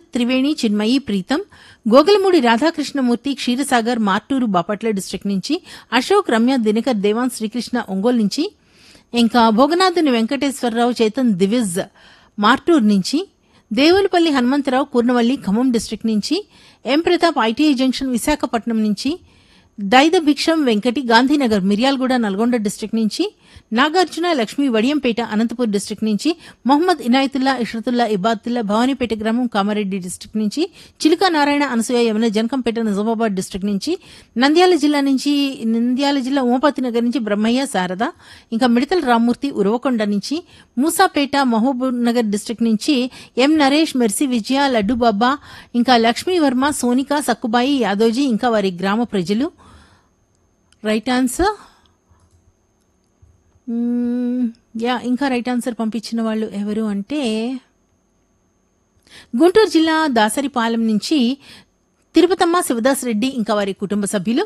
Triveni Chinmayi Preetham Gogalamudi Radhakrishnamurthy Ksheerasagar Martur Bapatla district నుంచి అశోక్ రమ్య దినకర్ దేవాన్ శ్రీకృష్ణ ఒంగోలు నుంచి ఇంకా భోగనాథుని వెంకటేశ్వరరావు చేతన్ దివిజ్ మార్టూర్ నుంచి దేవులపల్లి హనుమంతరావు కూర్నవల్లి ఖమ్మం డిస్టిక్ నుంచి M Pratap ITI junction Visakhapatnam నుంచి దైద భిక్షం వెంకటి గాంధీనగర్ మిర్యాలగూడ నల్గొండ డిస్టిక్ నుంచి నాగార్జున లక్ష్మి వడియంపేట అనంతపూర్ డిస్టిక్ నుంచి మొహమ్మద్ ఇనాయతుల్లా ఇష్రతుల్లా ఇబాతుల్లా భవానీపేట గ్రామం కామారెడ్డి డిస్టిక్ నుంచి చిలుక నారాయణ అనసూయ యమున జనకంపేట నిజామాబాద్ డిస్టిక్ నుంచి నంద్యాల జిల్లా నుంచి నంద్యాల జిల్లా ఉమాపతి నగర్ నుంచి బ్రహ్మయ్య శారద ఇంకా మిడతల రామ్మూర్తి ఉరవకొండ నుంచి మూసాపేట మహబూబ్ నగర్ డిస్టిక్ నుంచి ఎం నరేష్ మెర్సీ విజయ లడ్డు బాబా ఇంకా లక్ష్మీ వర్మ సోనిక సక్కుబాయి యాదోజీ ఇంకా వారి గ్రామ ప్రజలు రైట్ ఆన్సర్ మ్మ్, యా ఇంకా రైట్ ఆన్సర్ పంపించిన వాళ్ళు ఎవరు అంటే గుంటూరు జిల్లా దాసరిపాలెం నుంచి తిరుపతమ్మ శివదాస్ రెడ్డి ఇంకా వారి కుటుంబ సభ్యులు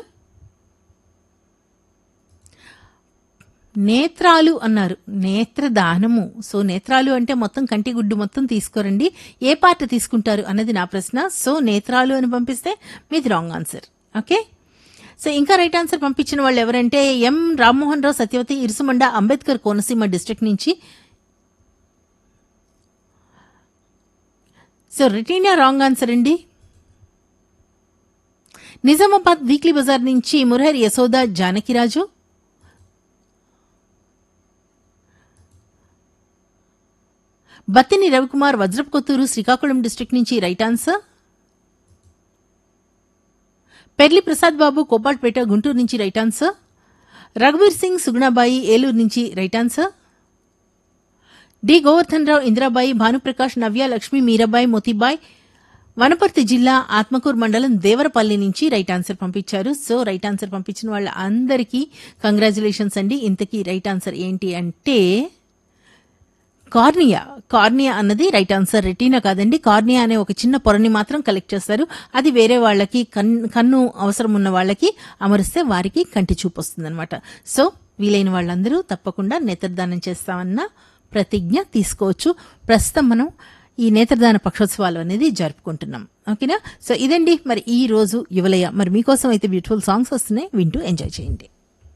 నేత్రాలు అన్నారు నేత్రదానము సో నేత్రాలు అంటే మొత్తం కంటి గుడ్డు మొత్తం తీసుకోరండి ఏ పార్ట్ తీసుకుంటారు అన్నది నా ప్రశ్న సో నేత్రాలు అని పంపిస్తే మీది రాంగ్ ఆన్సర్ ఓకే సో ఇంకా రైట్ ఆన్సర్ పంపించిన వాళ్ళు ఎవరంటే ఎం రామ్మోహన్ రావు సత్యవతి ఇరుసుమండ అంబేద్కర్ కోనసీమ డిస్ట్రిక్ట్ నుంచి సో రిటీనా రాంగ్ ఆన్సర్ అండి నిజామాబాద్ వీక్లీ బజార్ నుంచి మురహర్ యశోద జానకిరాజు బత్తిని రవికుమార్ వజ్రపు కొత్తూరు శ్రీకాకుళం డిస్ట్రిక్ట్ నుంచి రైట్ ఆన్సర్ పెర్లి ప్రసాద్ బాబు కోపాట్పేట గుంటూరు నుంచి రైట్ ఆన్సర్ రఘువీర్ సింగ్ సుగుణాబాయి ఏలూరు నుంచి right answer D Govardhan Rao Indirabai Bhanuprakash Navya Lakshmi Meerabai Motibai Wanaparthy జిల్లా ఆత్మకూరు మండలం దేవరపల్లి నుంచి రైట్ ఆన్సర్ పంపించారు సో రైట్ ఆన్సర్ పంపించిన వాళ్ళ అందరికీ కంగ్రాచులేషన్స్ అండి ఇంతకీ రైట్ ఆన్సర్ ఏంటి అంటే కార్నియా కార్నియా అన్నది రైట్ ఆన్సర్ రెటీనా కాదండి కార్నియా అనే ఒక చిన్న పొరని మాత్రం కలెక్ట్ చేస్తారు అది వేరే వాళ్ళకి కన్- కన్ను అవసరం ఉన్న వాళ్ళకి అమరిస్తే వారికి కంటి చూపు వస్తుందన్నమాట సో వీలైన వాళ్ళందరూ తప్పకుండా నేత్రదానం చేస్తామన్న ప్రతిజ్ఞ తీసుకోవచ్చు ప్రస్తుతం మనం ఈ నేత్రదాన పక్షోత్సవాలు అనేది జరుపుకుంటున్నాం ఓకేనా సో ఇదండి మరి ఈ రోజు యువలయ మరి మీకోసం అయితే బ్యూటిఫుల్ సాంగ్స్ వస్తున్నాయి వింటూ ఎంజాయ్ చేయండి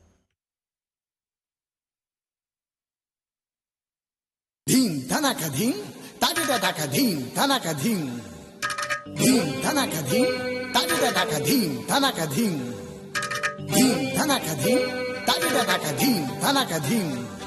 ధీం ధనక ధీం తడిదటక ధీం ధనక ధీం ధీం ధనక ధీం తడిదటక ధీం ధనక ధీం ధీం ధనక ధీం తడిదటక ధీం ధనక ధీం